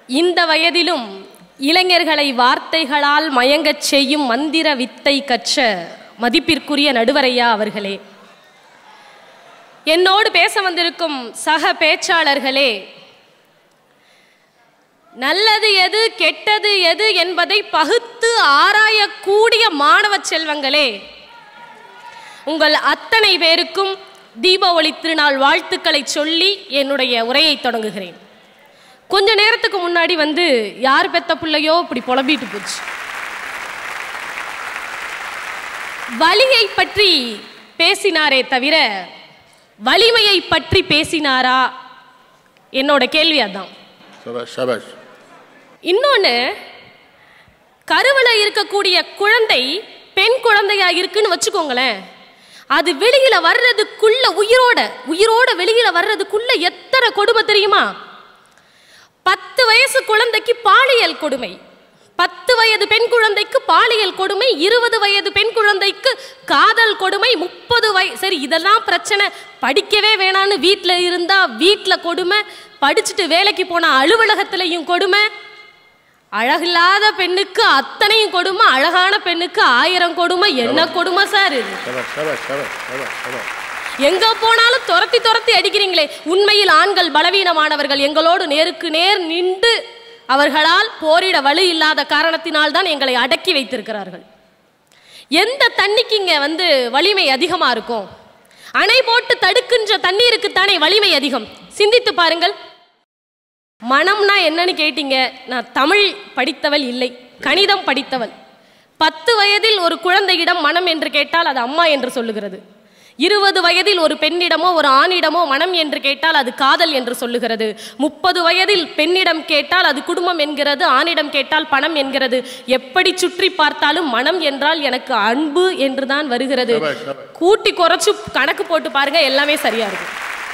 இந்த வயதிலும் இளைஞர்களை வார்த்தைகளால் மயங்கச் செய்யும் மந்திர வித்தை கற்ற மதிப்பிற்குரிய நடுவரையா அவர்களே என்னோடு பேச வந்திருக்கும் சக பேச்சாளர்களே நல்லது எது கெட்டது எது என்பதை பகுத்து ஆராயக்கூடிய மாணவ செல்வங்களே உங்கள் அத்தனை பேருக்கும் தீபாவளி திருநாள் வாழ்த்துக்களை சொல்லி என்னுடைய உரையை தொடங்குகிறேன் கொஞ்ச நேரத்துக்கு முன்னாடி வந்து யார் பெத்த பிள்ளையோ இப்படி புலம்பிட்டு போச்சு வலியை பற்றி பேசினாரே தவிர வலிமையை பற்றி பேசினாரா என்னோட கேள்வி அதான் சபாஷ் சபாஷ் இன்னொன்று கருவில் இருக்கக்கூடிய குழந்தை பெண் குழந்தையா இருக்குன்னு வச்சுக்கோங்களேன் அது வெளியில வர்றதுக்குள்ள உயிரோட உயிரோட வெளியில வர்றதுக்குள்ள எத்தனை கொடுமை தெரியுமா பத்து வயசு குழந்தைக்கு பாலியல் கொடுமை பத்து வயது பெண் குழந்தைக்கு பாலியல் கொடுமை இருபது வயது பெண் குழந்தைக்கு காதல் கொடுமை முப்பது வய சரி இதெல்லாம் பிரச்சனை படிக்கவே வேணான்னு வீட்டில் இருந்தா வீட்டில் கொடுமை படிச்சுட்டு வேலைக்கு போன அலுவலகத்திலையும் கொடுமை அழகில்லாத பெண்ணுக்கு அத்தனையும் கொடுமை அழகான பெண்ணுக்கு ஆயிரம் கொடுமை என்ன கொடுமை சார் இது சபாஷ் சபாஷ் சபாஷ் சபாஷ் சபாஷ் எங்க போனாலும் துரத்தி துரத்தி அடிக்கிறீங்களே உண்மையில் ஆண்கள் பலவீனமானவர்கள் எங்களோடு நேருக்கு நேர் நின்று அவர்களால் போரிட வலு இல்லாத காரணத்தினால் தான் எங்களை அடக்கி வைத்திருக்கிறார்கள் எந்த தண்ணிக்கு இங்க வந்து வலிமை அதிகமா இருக்கும் அணை போட்டு தடுக்கின்ற தண்ணீருக்குத்தானே வலிமை அதிகம் சிந்தித்து பாருங்கள் மனம்னா என்னன்னு கேட்டீங்க நான் தமிழ் படித்தவள் இல்லை கணிதம் படித்தவள் பத்து வயதில் ஒரு குழந்தையிடம் மனம் என்று கேட்டால் அது அம்மா என்று சொல்லுகிறது இருபது வயதில் ஒரு பெண்ணிடமோ ஒரு ஆணிடமோ மனம் என்று கேட்டால் அது காதல் என்று சொல்லுகிறது முப்பது வயதில் பெண்ணிடம் கேட்டால் அது குடும்பம் என்கிறது ஆணிடம் கேட்டால் பணம் என்கிறது எப்படி சுற்றி பார்த்தாலும் மனம் என்றால் எனக்கு அன்பு என்றுதான் வருகிறது சபாஷ், சபாஷ். கூட்டி குறைச்சு கணக்கு போட்டு பாருங்க எல்லாமே சரியா இருக்கும்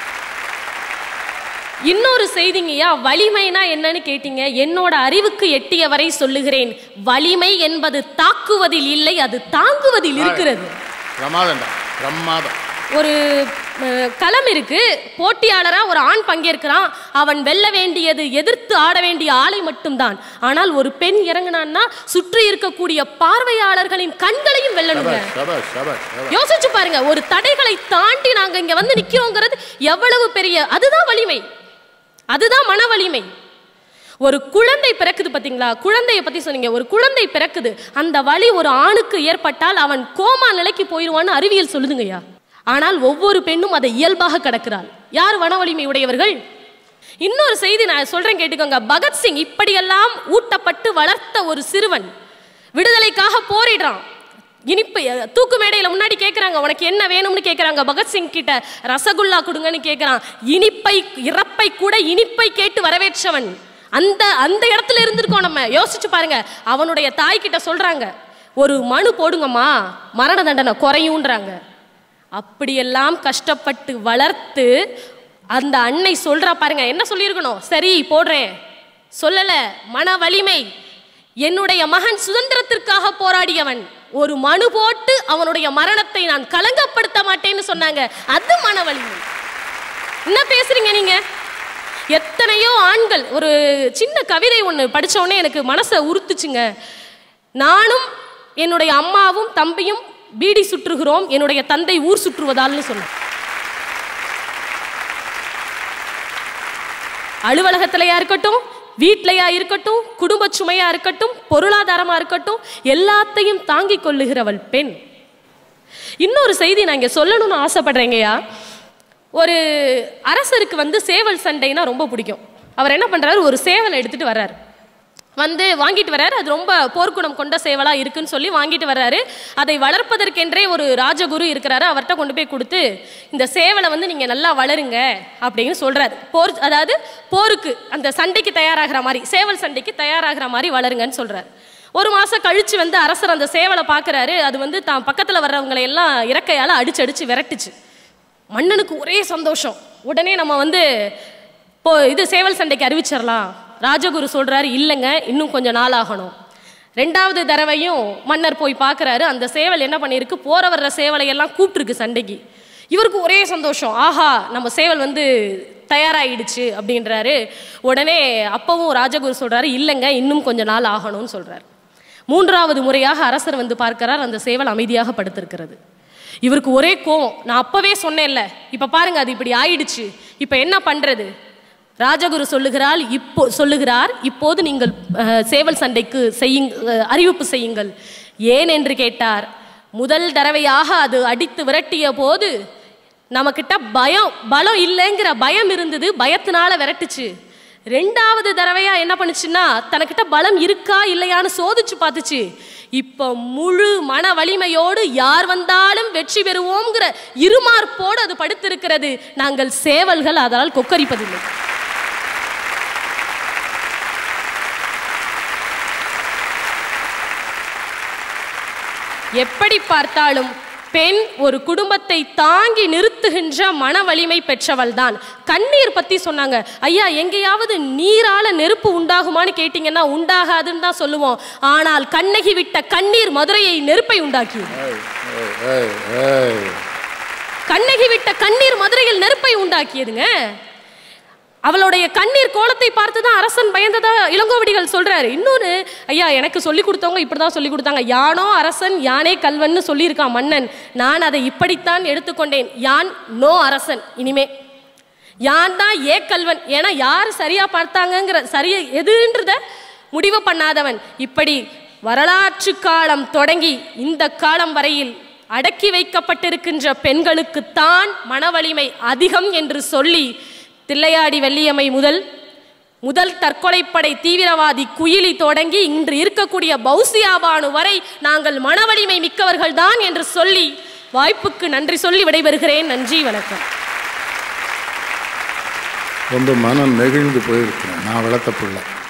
இன்னொரு செய்திங்கய்யா வலிமைனா என்னன்னு கேட்டீங்க என்னோட அறிவுக்கு எட்டிய வரை சொல்லுகிறேன் வலிமை என்பது தாக்குவதில் இல்லை அது தாங்குவதில் இருக்கிறது பிரமாதம்டா பிரமாதம் ஒரு அஹ், களம் இருக்கு போட்டியாளரா ஒரு ஆண் பங்கேற்கிறான் அவன் வெல்ல வேண்டியது எதிர்த்து ஆட வேண்டிய ஆளை மட்டும்தான் ஆனால் ஒரு பெண் இறங்குனான்னா சுற்றி இருக்கக்கூடிய பார்வையாளர்களின் கண்களையும் வெல்லணுங்க சபாஷ் சபாஷ் சபாஷ் சபாஷ் யோசிச்சு பாருங்க ஒரு தடைகளை தாண்டி நாங்க இங்க வந்து நிக்கிறோங்கிறது எவ்வளவு பெரிய அதுதான் வலிமை அதுதான் மன வலிமை ஒரு குழந்தை பிறக்குது பாத்தீங்களா குழந்தைய பத்தி சொன்னீங்க ஒரு குழந்தை பிறக்குது அந்த வலி ஒரு ஆணுக்கு ஏற்பட்டால் அவன் கோமா நிலைக்கு போயிடுவான்னு அறிவியல் சொல்லுதுங்கய்யா ஆனால் ஒவ்வொரு பெண்ணும் அதை இயல்பாக கடக்கிறாள் யார் மன வலிமை உடையவர்கள் இன்னொரு செய்தி நான் சொல்றேன் கேட்டுக்கோங்க பகத்சிங் இப்படியெல்லாம் ஊட்டப்பட்டு வளர்த்த ஒரு சிறுவன் விடுதலைக்காக போரிடுறான் இனிப்பு அஹ், தூக்கு மேடையில முன்னாடி கேட்குறாங்க உனக்கு என்ன வேணும்னு கேட்குறாங்க பகத்சிங் கிட்ட ரசகுல்லா கொடுங்கன்னு கேட்குறான் இனிப்பை இறப்பை கூட இனிப்பை கேட்டு வரவேற்றவன் அந்த அந்த இடத்துல இருந்திருக்கோம் நம்ம யோசிச்சு பாருங்க அவனுடைய தாய் கிட்ட சொல்றாங்க ஒரு மனு போடுங்கம்மா மரண தண்டனை குறையுன்றாங்க அப்படியெல்லாம் கஷ்டப்பட்டு வளர்த்து அந்த அன்னை சொல்றா பாருங்க என்ன சொல்லியிருக்கணும் சரி போடுறேன் சொல்லல மன வலிமை என்னுடைய மகன் சுதந்திரத்திற்காக போராடியவன் ஒரு மனு போட்டு அவனுடைய மரணத்தை நான் கலங்கப்படுத்த மாட்டேன்னு சொன்னாங்க அது மன வலிமை என்ன பேசுறீங்க நீங்க எத்தனையோ ஆண்கள் ஒரு சின்ன கவிதை ஒன்று படிச்ச உடனே எனக்கு மனசை உறுத்துச்சுங்க நானும் என்னுடைய அம்மாவும் தம்பியும் பீடி சுற்றுகிறோம் என்னுடைய தந்தை ஊர் சுற்றுவதால்னு சொன்னேன் அலுவலகத்திலையா இருக்கட்டும் வீட்லையா இருக்கட்டும் குடும்ப சுமையா இருக்கட்டும் பொருளாதாரமா இருக்கட்டும் எல்லாத்தையும் தாங்கிக் கொள்ளுகிறவள் பெண் இன்னொரு செய்தி நான் இங்க சொல்லணும்னு ஆசைப்படுறேங்கய்யா ஒரு அரசருக்கு வந்து சேவல் சண்டைனா ரொம்ப பிடிக்கும் அவர் என்ன பண்றாரு ஒரு சேவலை எடுத்துட்டு வர்றாரு வந்து வாங்கிட்டு வர்றாரு அது ரொம்ப போர்க்குணம் கொண்ட சேவலா இருக்குன்னு சொல்லி வாங்கிட்டு வர்றாரு அதை வளர்ப்பதற்கென்றே ஒரு ராஜகுரு இருக்கிறாரு அவர்கிட்ட கொண்டு போய் கொடுத்து இந்த சேவலை வந்து நீங்க நல்லா வளருங்க அப்படின்னு சொல்றாரு போர் அதாவது போருக்கு அந்த சண்டைக்கு தயாராகிற மாதிரி சேவல் சண்டைக்கு தயாராகிற மாதிரி வளருங்கன்னு சொல்றாரு ஒரு மாசம் கழிச்சு வந்து அரசர் அந்த சேவலை பார்க்கறாரு அது வந்து தான் பக்கத்துல வர்றவங்களை எல்லாம் இறக்கையால அடிச்சு அடிச்சு விரட்டுச்சு மன்னனுக்கு ஒரே சந்தோஷம் உடனே நம்ம வந்து இப்போ இது சேவல் சண்டைக்கு அறிவிச்சிடலாம் ராஜகுரு சொல்றாரு இல்லைங்க இன்னும் கொஞ்சம் நாள் ஆகணும் ரெண்டாவது தடவையும் மன்னர் போய் பார்க்கறாரு அந்த சேவல் என்ன பண்ணியிருக்கு போற வர்ற சேவலை எல்லாம் கூப்பிட்டுருக்கு சண்டைக்கு இவருக்கு ஒரே சந்தோஷம் ஆஹா நம்ம சேவல் வந்து தயாராகிடுச்சு அப்படின்றாரு உடனே அப்பவும் ராஜகுரு சொல்றாரு இல்லைங்க இன்னும் கொஞ்ச நாள் ஆகணும்னு சொல்றாரு மூன்றாவது முறையாக அரசர் வந்து பார்க்கிறார் அந்த சேவல் அமைதியாக படுத்திருக்கிறது இவருக்கு ஒரே கோவம் நான் அப்பவே சொன்னேன்ல இப்ப பாருங்க அது இப்படி ஆயிடுச்சு இப்ப என்ன பண்றது ராஜகுரு சொல்லுகிறாள் இப்போ சொல்லுகிறார் இப்போது நீங்கள் அஹ், சேவல் சண்டைக்கு செய்யுங் அஹ், அறிவிப்பு செய்யுங்கள் ஏன் என்று கேட்டார் முதல் தடவையாக அது அடித்து விரட்டிய போது நம்மக்கிட்ட பயம் பலம் இல்லைங்கிற பயம் இருந்தது பயத்தினால விரட்டுச்சு ரெண்டாவது தடவையா என்ன பண்ணுச்சுன்னா தனக்கிட்ட பலம் இருக்கா இல்லையான்னு சோதிச்சு பார்த்துச்சு இப்போ முழு மன வலிமையோடு யார் வந்தாலும் வெற்றி பெறுவோங்கிற இருமார்ப்போடு அது படுத்திருக்கிறது நாங்கள் சேவல்கள் அதனால் கொக்கரிப்பதில்லை எப்படி பார்த்தாலும் பெண் ஒரு குடும்பத்தை தாங்கி நிறுத்துகின்ற மன வலிமை பெற்றவள் தான் கண்ணீர் பத்தி சொன்னாங்க ஐயா எங்கேயாவது நீரால நெருப்பு உண்டாகுமான்னு கேட்டீங்கன்னா உண்டாகாதுன்னு தான் சொல்லுவோம் ஆனால் கண்ணகி விட்ட கண்ணீர் மதுரையை நெருப்பை உண்டாக்கியது ஏய், ஏய், ஏய், ஏய். கண்ணகி விட்ட கண்ணீர் மதுரையில் நெருப்பை உண்டாக்கியதுங்க அவளுடைய கண்ணீர் கோலத்தை பார்த்து தான் அரசன் பயந்ததா இளங்கோவடிகள் சொல்றாரு இன்னொன்று ஐயா எனக்கு சொல்லி கொடுத்தவங்க இப்படி தான் சொல்லி கொடுத்தாங்க யானோ அரசன் யானே கல்வன்னு சொல்லியிருக்கான் மன்னன் நான் அதை இப்படித்தான் எடுத்துக்கொண்டேன் யான் நோ அரசன் இனிமே யான் தான் ஏ கல்வன் ஏன்னா யார் சரியா பார்த்தாங்கங்கிற சரியா எதுன்றத முடிவு பண்ணாதவன் இப்படி வரலாற்று காலம் தொடங்கி இந்த காலம் வரையில் அடக்கி வைக்கப்பட்டிருக்கின்ற பெண்களுக்குத்தான் மனவலிமை அதிகம் என்று சொல்லி தில்லையாடி வெள்ளியம்மை முதல் முதல் தற்கொலைப்படை தீவிரவாதி குயிலி தொடங்கி இன்று இருக்கக்கூடிய பௌசியாபானு வரை நாங்கள் மனவலிமை மிக்கவர்கள் தான் என்று சொல்லி வாய்ப்புக்கு நன்றி சொல்லி விடைபெறுகிறேன் நன்றி வணக்கம் ரொம்ப மனம் நெகிழ்ந்து போயிருக்கிறேன் நான் வளர்த்த பிள்ளை